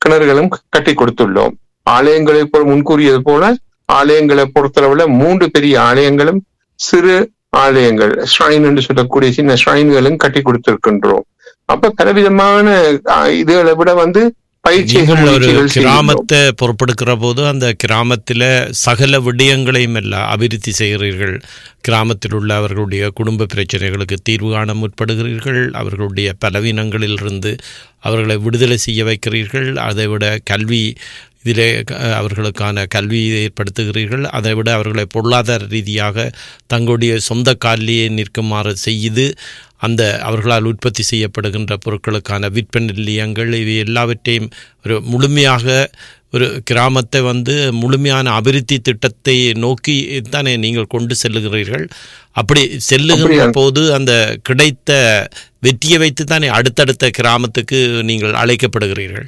கிணறுகளும் கட்டி கொடுத்துள்ளோம் ஆலயங்களை போல் முன்கூறியது போல ஆலயங்களை பொறுத்தளவுல மூன்று பெரிய ஆலயங்களும் சிறு ஆலயங்கள் ஷ்ரைன் என்று சொல்லக்கூடிய சின்ன ஷ்ரைன்களும் கட்டி கொடுத்திருக்கின்றோம் அப்ப பலவிதமான அஹ், இதுகளை விட வந்து பயிற்சிகள் நீங்கள் ஒரு முயற்சிகள் செய்கின்றோம். கிராமத்தை பொறுப்பெடுக்கிற போது அந்த கிராமத்தில் சகல விடயங்களையும் எல்லாம் அபிவிருத்தி செய்கிறீர்கள் கிராமத்தில் உள்ள அவர்களுடைய குடும்ப பிரச்சனைகளுக்கு தீர்வு காண முற்படுகிறீர்கள் அவர்களுடைய பலவீனங்களிலிருந்து அவர்களை விடுதலை செய்ய வைக்கிறீர்கள் அதை விட கல்வி இதிலே அஹ், அவர்களுக்கான கல்வியை ஏற்படுத்துகிறீர்கள் அதை விட அவர்களை பொருளாதார ரீதியாக தங்களுடைய சொந்த காலிலேயே நிற்குமாறு செய்து அந்த அவர்களால் உற்பத்தி செய்யப்படுகின்ற பொருட்களுக்கான விற்பனை நிலையங்கள் இவை எல்லாவற்றையும் ஒரு முழுமையாக ஒரு கிராமத்தை வந்து முழுமையான அபிவிருத்தி திட்டத்தை நோக்கி தானே நீங்கள் கொண்டு செல்லுகிறீர்கள் அப்படி செல்லுகின்ற அப்படியா? போது அந்த கிடைத்த வெற்றியை வைத்து தானே அடுத்தடுத்த கிராமத்துக்கு நீங்கள் அழைக்கப்படுகிறீர்கள்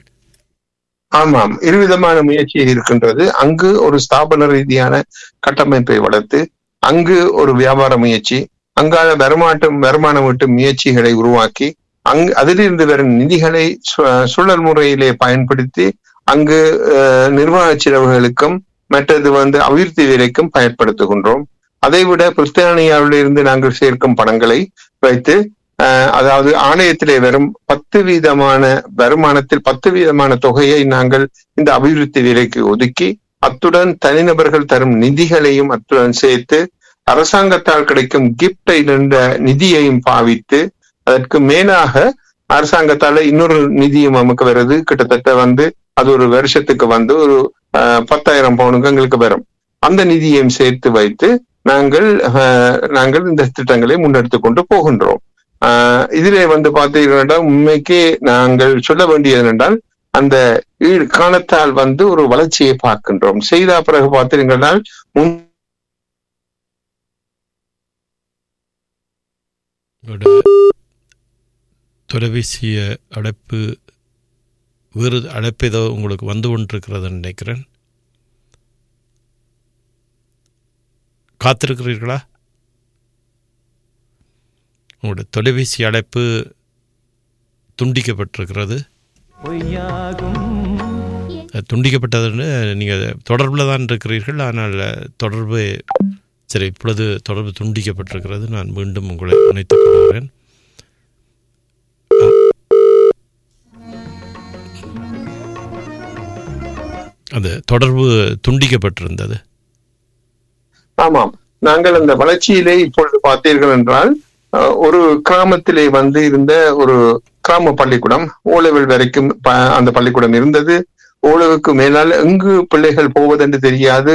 ஆமாம் இருவிதமான முயற்சி இருக்கின்றது அங்கு ஒரு ஸ்தாபன ரீதியான கட்டமைப்பை வளர்த்து அங்கு ஒரு வியாபார முயற்சி அங்கால வருமாட்டம் வருமானம் ஈட்டும் முயற்சிகளை உருவாக்கி அங்கு அதிலிருந்து வரும் நிதிகளை சு- சுழல் முறையிலே பயன்படுத்தி அங்கு அஹ், நிர்வாக செலவுகளுக்கும் மற்றது வந்து அபிவிருத்தி வேலைக்கும் பயன்படுத்துகின்றோம் அதைவிட பிரித்தானியாவிலிருந்து நாங்கள் சேர்க்கும் பணங்களை வைத்து அஹ், அதாவது ஆலயத்திலே வரும் பத்து வீதமான வருமானத்தில் பத்து வீதமான தொகையை நாங்கள் இந்த அபிவிருத்தி வேலைக்கு ஒதுக்கி அத்துடன் தனிநபர்கள் தரும் நிதிகளையும் அத்துடன் சேர்த்து அரசாங்கத்தால் கிடைக்கும் கிப்டை என்ற நிதியையும் பாவித்து அதற்கு மேலாக அரசாங்கத்தால இன்னொரு நிதியும் நமக்கு வருது கிட்டத்தட்ட வந்து அது ஒரு வருஷத்துக்கு வந்து ஒரு அஹ், பத்தாயிரம் பவுனுக்கு எங்களுக்கு வரும் அந்த நிதியையும் சேர்த்து வைத்து நாங்கள் அஹ், நாங்கள் இந்த திட்டங்களை முன்னெடுத்து கொண்டு போகின்றோம் ஆஹ் இதிலே வந்து பார்த்தீங்கன்னா உண்மைக்கு நாங்கள் சொல்ல வேண்டியது என்றால் அந்த ஈடு காலத்தால் வந்து ஒரு வளர்ச்சியை பார்க்கின்றோம் செய்த பிறகு பார்த்தீங்கன்னா முன் உங்களோட தொலைபேசிய அழைப்பு வேறு அழைப்பு ஏதோ உங்களுக்கு வந்து கொண்டிருக்கிறதுன்னு நினைக்கிறேன் காத்திருக்கிறீர்களா உங்களோட தொலைபேசி அழைப்பு துண்டிக்கப்பட்டிருக்கிறது அது துண்டிக்கப்பட்டதுன்னு நீங்கள் தொடர்பில் தான் இருக்கிறீர்கள் ஆனால் தொடர்பு சரி இப்பொழுது தொடர்பு துண்டிக்கப்பட்டிருக்கிறது நான் மீண்டும் உங்களை இணைத்துக் கொள்கிறேன் அந்த தொடர்பு துண்டிக்கப்பட்டிருந்தது ஆமாம் நாங்கள் அந்த வளர்ச்சியிலே இப்பொழுது பார்த்தீர்கள் என்றால் அஹ், ஒரு கிராமத்திலே வந்து இருந்த ஒரு கிராம பள்ளிக்கூடம் ஓலெவல் வரைக்கும் ப- அந்த பள்ளிக்கூடம் இருந்தது ஓலவுக்கு மேலால் எங்கு பிள்ளைகள் போவதென்று தெரியாது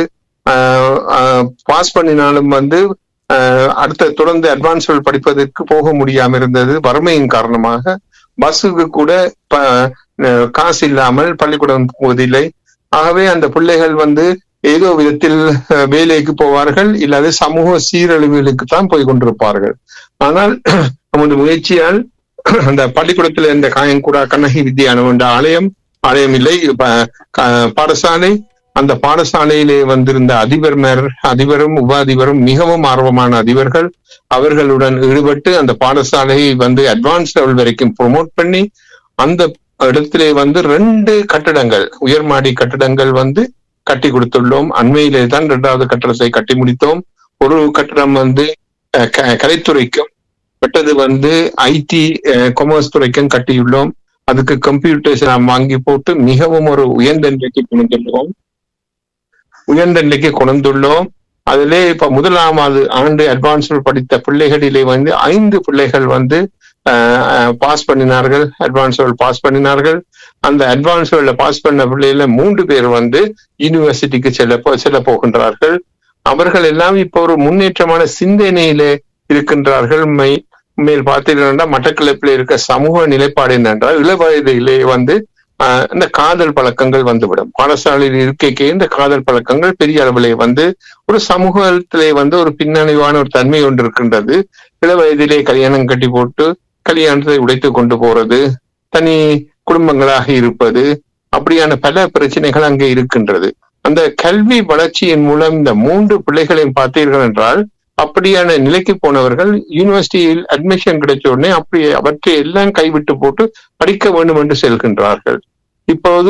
பாஸ் பண்ணினாலும் வந்து அஹ், அடுத்த தொடர்ந்து அட்வான்ஸ் படிப்பதற்கு போக முடியாம இருந்தது வறுமையின் காரணமாக பஸ்ஸுக்கு கூட ப- அஹ், காசு இல்லாமல் பள்ளிக்கூடம் போவதில்லை ஆகவே அந்த பிள்ளைகள் வந்து ஏதோ விதத்தில் அஹ், வேலைக்கு போவார்கள் இல்லாத சமூக சீரழிவுகளுக்கு தான் போய் கொண்டிருப்பார்கள் ஆனால் நமது முயற்சியால் அந்த பள்ளிக்கூடத்தில் இருந்த காயங்குடா கண்ணகி வித்யானம் என்ற ஆலயம் ஆலயம் இல்லை ப- க- பாடசாலை அந்த பாடசாலையிலே வந்திருந்த அதிபர் மேர் அதிபரும் உப அதிபரும் மிகவும் ஆர்வமான அதிபர்கள் அவர்களுடன் ஈடுபட்டு அந்த பாடசாலையை வந்து அட்வான்ஸ் லெவல் வரைக்கும் ப்ரொமோட் பண்ணி அந்த இடத்திலே வந்து ரெண்டு கட்டடங்கள் உயர்மாடி கட்டடங்கள் வந்து கட்டி கொடுத்துள்ளோம் அண்மையிலே தான் இரண்டாவது கட்டடத்தை கட்டி முடித்தோம் ஒரு கட்டடம் வந்து அஹ், க- கலைத்துறைக்கும் மற்றது வந்து ஐடி கொமர்ஸ் துறைக்கும் கட்டியுள்ளோம் அதுக்கு கம்ப்யூட்டர்ஸ் நாம் வாங்கி போட்டு மிகவும் ஒரு உயர்ந்த நிலைக்கு கொண்டுள்ளோம் உயர்ந்த நிலைக்கு கொண்டுள்ளோம் அதிலே இப்ப முதலாமாவது ஆண்டு அட்வான்ஸ் படித்த பிள்ளைகளிலே வந்து ஐந்து பிள்ளைகள் வந்து பாஸ் பண்ணினார்கள் அட்வான்ஸ் பாஸ் பண்ணினார்கள் அந்த அட்வான்ஸ் பாஸ் பண்ண பிள்ளைகள மூன்று பேர் வந்து யூனிவர்சிட்டிக்கு செல்ல போ- செல்ல போகின்றார்கள் அவர்கள் எல்லாம் இப்போ ஒரு முன்னேற்றமான சிந்தனையிலே இருக்கின்றார்கள் மை மேல் பார்த்தீங்கன்னா மட்டக்களப்பில் இருக்க சமூக நிலைப்பாடு என்னென்றால் இளவயதிலே வந்து ஆஹ், இந்த காதல் பழக்கங்கள் வந்துவிடும் பாடசாலையில் இருக்கைக்கே இந்த காதல் பழக்கங்கள் பெரிய அளவிலே வந்து ஒரு சமூகத்திலே வந்து ஒரு பின்னணிவான ஒரு தன்மை ஒன்று இருக்கின்றது இளவயதிலே கல்யாணம் கட்டி போட்டு கல்யாணத்தை உடைத்து கொண்டு போறது தனி குடும்பங்களாக இருப்பது அப்படியான பல பிரச்சனைகள் அங்கே இருக்கின்றது அந்த கல்வி வளர்ச்சியின் மூலம் இந்த மூன்று பிள்ளைகளையும் பார்த்தீர்கள் என்றால் அப்படியான நிலைக்கு போனவர்கள் யூனிவர்சிட்டியில் அட்மிஷன் கிடைச்ச உடனே அப்படி அவற்றை எல்லாம் கைவிட்டு போட்டு படிக்க வேண்டும் என்று செல்கின்றார்கள் இப்போது